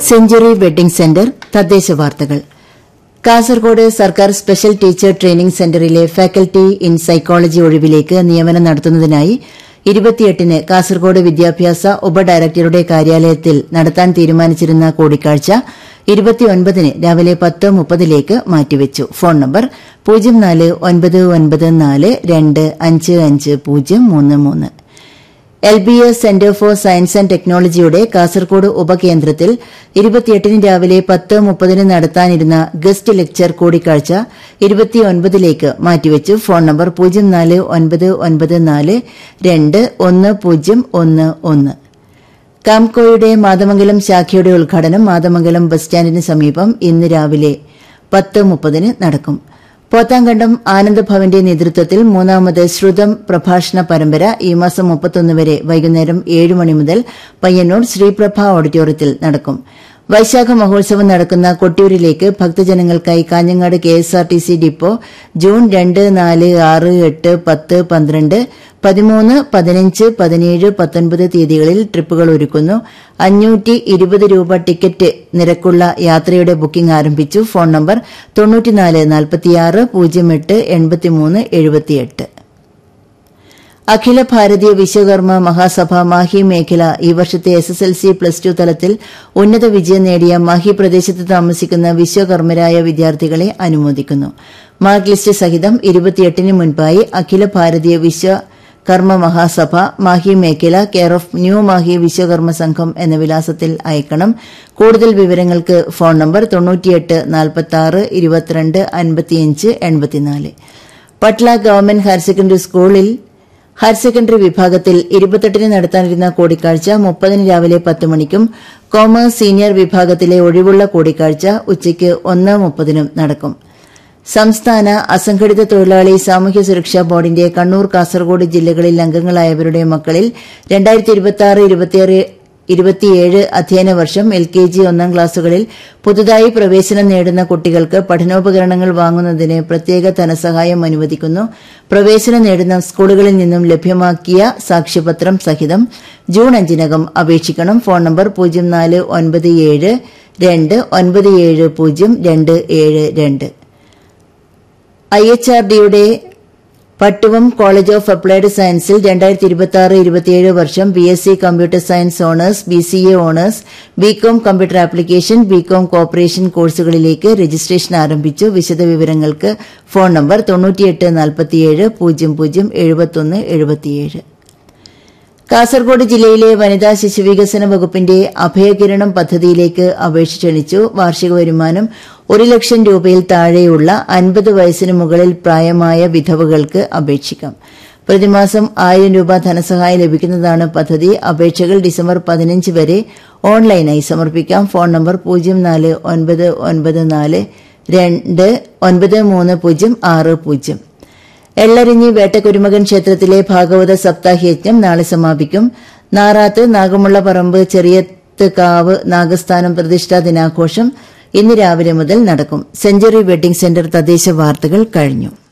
century wedding centre തദ്ദേശ വാർത്തകൾ കാസർകോട് സർക്കാർ സ്പെഷ്യൽ ടീച്ചർ ട്രെയിനിംഗ് സെന്ററിലെ ഫാക്കൽറ്റി ഇൻ സൈക്കോളജി ഒഴിവിലേക്ക് നിയമനം നടത്തുന്നതിനായി ഇരുപത്തിയെട്ടിന് കാസർകോട് വിദ്യാഭ്യാസ ഉപഡയറക്ടറുടെ കാര്യാലയത്തിൽ നടത്താൻ തീരുമാനിച്ചിരുന്ന കൂടിക്കാഴ്ച ഇരുപത്തിയൊൻപതിന് രാവിലെ പത്ത് മുപ്പതിലേക്ക് മാറ്റിവെച്ചു ഫോൺ നമ്പർ പൂജ്യം നാല് ഒൻപത് ഒൻപത് നാല് രണ്ട് അഞ്ച് അഞ്ച് പൂജ്യം മൂന്ന് മൂന്ന് L B S centre for science and ടെക്നോളജിയുടെ കാസർകോട് ഉപകേന്ദ്രത്തിൽ ഇരുപത്തിയെട്ടിന് രാവിലെ പത്ത് മുപ്പതിന് നടത്താനിരുന്ന ഗസ്റ്റ് ലെക്ചർ കൂടിക്കാഴ്ച ഇരുപത്തിയൊൻപതിലേക്ക് മാറ്റിവെച്ചു ഫോൺ നമ്പർ പൂജ്യം നാല് ഒൻപത് ഒൻപത് നാല് രണ്ട് ഒന്ന് പൂജ്യം ഒന്ന് ഒന്ന് കാംകോയുടെ മാതമംഗലം ശാഖയുടെ ഉദ്ഘാടനം മാതമംഗലം ബസ് സ്റ്റാൻഡിന് സമീപം ഇന്ന് രാവിലെ പത്ത് മുപ്പതിന് നടക്കും പോത്താങ്കണ്ടം ആനന്ദഭവന്റെ നേതൃത്വത്തിൽ മൂന്നാമത് ശ്രുതം പ്രഭാഷണ പരമ്പര ഈ മാസം മുപ്പത്തൊന്ന് വരെ വൈകുന്നേരം ഏഴ് മണി മുതൽ പയ്യന്നൂർ ശ്രീപ്രഭ ഓഡിറ്റോറിയത്തിൽ നടക്കും വൈശാഖ മഹോത്സവം നടക്കുന്ന കൊട്ടിയൂരിലേക്ക് ഭക്തജനങ്ങൾക്കായി കാഞ്ഞങ്ങാട് കെഎസ്ആർടിസി ഡിപ്പോ ജൂൺ രണ്ട് നാല് ആറ് എട്ട് പത്ത് പന്ത്രണ്ട് പതിമൂന്ന് പതിനഞ്ച് പതിനേഴ് പത്തൊൻപത് തീയതികളിൽ ട്രിപ്പുകൾ ഒരുക്കുന്നു അഞ്ഞൂറ്റി ഇരുപത് രൂപ ടിക്കറ്റ് നിരക്കുള്ള യാത്രയുടെ ബുക്കിംഗ് ആരംഭിച്ചു ഫോൺ നമ്പർ തൊണ്ണൂറ്റിനാല് നാൽപ്പത്തിയാറ് പൂജ്യം എട്ട് എൺപത്തിമൂന്ന് എഴുപത്തിയെട്ട് അഖില ഭാരതീയ വിശ്വകർമ്മ മഹാസഭ മാഹി മേഖല ഈ വർഷത്തെ S S L C plus two തലത്തിൽ ഉന്നത വിജയം നേടിയ മാഹി പ്രദേശത്ത് താമസിക്കുന്ന വിശ്വകർമ്മരായ വിദ്യാർത്ഥികളെ അനുമോദിക്കുന്നു മാർക്ക് ലിസ്റ്റ് സഹിതം ഇരുപത്തിയെട്ടിന് മുൻപായി അഖില ഭാരതീയ വിശ്വകർമ്മ മഹാസഭ മാഹി മേഖല care of new Mahe Vishwakarma Sangham എന്ന വിലാസത്തിൽ അയക്കണം കൂടുതൽ വിവരങ്ങൾക്ക് ഫോൺ നമ്പർ തൊണ്ണൂറ്റിയെട്ട് നാൽപ്പത്തി ഇരുപത്തിരണ്ട് അൻപത്തിയഞ്ച് എൺപത്തിനാല് പട്ല ഗവൺമെന്റ് ഹയർ സെക്കൻഡറി സ്കൂളിൽ ഹയർ സെക്കൻഡറി വിഭാഗത്തിൽ ഇരുപത്തെട്ടിന് നടത്താനിരുന്ന കൂടിക്കാഴ്ച മുപ്പതിന് രാവിലെ പത്ത് മണിക്കും കോമേഴ്സ് സീനിയർ വിഭാഗത്തിലെ ഒഴിവുള്ള കൂടിക്കാഴ്ച ഉച്ചയ്ക്ക് ഒന്ന് മുപ്പതിനും നടക്കും സംസ്ഥാന അസംഘടിത തൊഴിലാളി സാമൂഹ്യ സുരക്ഷാ ബോർഡിന്റെ കണ്ണൂർ കാസർഗോഡ് ജില്ലകളിൽ അംഗങ്ങളായവരുടെ മക്കളിൽ ഇരുപത്തിയേഴ് അധ്യയന വർഷം എൽ കെ ജി ഒന്നാം ക്ലാസുകളിൽ പുതുതായി പ്രവേശനം നേടുന്ന കുട്ടികൾക്ക് പഠനോപകരണങ്ങൾ വാങ്ങുന്നതിന് പ്രത്യേക ധനസഹായം അനുവദിക്കുന്നു പ്രവേശനം നേടുന്ന സ്കൂളുകളിൽ നിന്നും ലഭ്യമാക്കിയ സാക്ഷ്യപത്രം സഹിതം ജൂൺ അഞ്ചിനകം അപേക്ഷിക്കണം ഫോൺ നമ്പർ പൂജ്യം നാല് ഒൻപത് ഏഴ് രണ്ട് ഒൻപത് ഏഴ് പൂജ്യം രണ്ട് ഏഴ് രണ്ട് ഐ എച്ച് ആർ ഡിയുടെ പട്ടുവം കോളേജ് ഓഫ് അപ്ലൈഡ് സയൻസിൽ രണ്ടായിരത്തി ഇരുപത്തി ആറ് ഇരുപത്തിയേഴ് വർഷം B S C computer science honours B C A honours BCom computer application BCom cooperation കോഴ്സുകളിലേക്ക് രജിസ്ട്രേഷൻ ആരംഭിച്ചു വിശദവിവരങ്ങൾക്ക് ഫോൺ നമ്പർ തൊണ്ണൂറ്റിയെട്ട് നാൽപ്പത്തിയേഴ് പൂജ്യം പൂജ്യം എഴുപത്തൊന്ന് എഴുപത്തിയേഴ് കാസർഗോഡ് ജില്ലയിലെ വനിതാ ശിശുവികസന വകുപ്പിന്റെ അഭയകിരണം പദ്ധതിയിലേക്ക് അപേക്ഷ ക്ഷണിച്ചു വാർഷിക വരുമാനം ഒരു ലക്ഷം രൂപയിൽ താഴെയുള്ള അൻപത് വയസ്സിന് മുകളിൽ പ്രായമായ വിധവകൾക്ക് അപേക്ഷിക്കാം പ്രതിമാസം ആയിരം രൂപ ധനസഹായം ലഭിക്കുന്നതാണ് പദ്ധതി അപേക്ഷകൾ ഡിസംബർ പതിനഞ്ച് വരെ ഓൺലൈനായി സമർപ്പിക്കാം ഫോൺ നമ്പർ പൂജ്യം നാല് ഒൻപത് ഒൻപത് നാല് രണ്ട് ഒൻപത് മൂന്ന് പൂജ്യം ആറ് പൂജ്യം എള്ളരിഞ്ഞി വേട്ടക്കുരുമകൻ ക്ഷേത്രത്തിലെ ഭാഗവത സപ്താഹയജ്ഞം നാളെ സമാപിക്കും നാറാത്ത് നാഗമുള്ള പറമ്പ് ചെറിയത്ത് കാവ് നാഗസ്ഥാനം പ്രതിഷ്ഠാ ദിനാഘോഷം ഇന്ന് രാവിലെ മുതൽ നടക്കും സെഞ്ചുറി വെഡ്ഡിംഗ് സെന്റർ തദ്ദേശ വാർത്തകൾ കഴിഞ്ഞു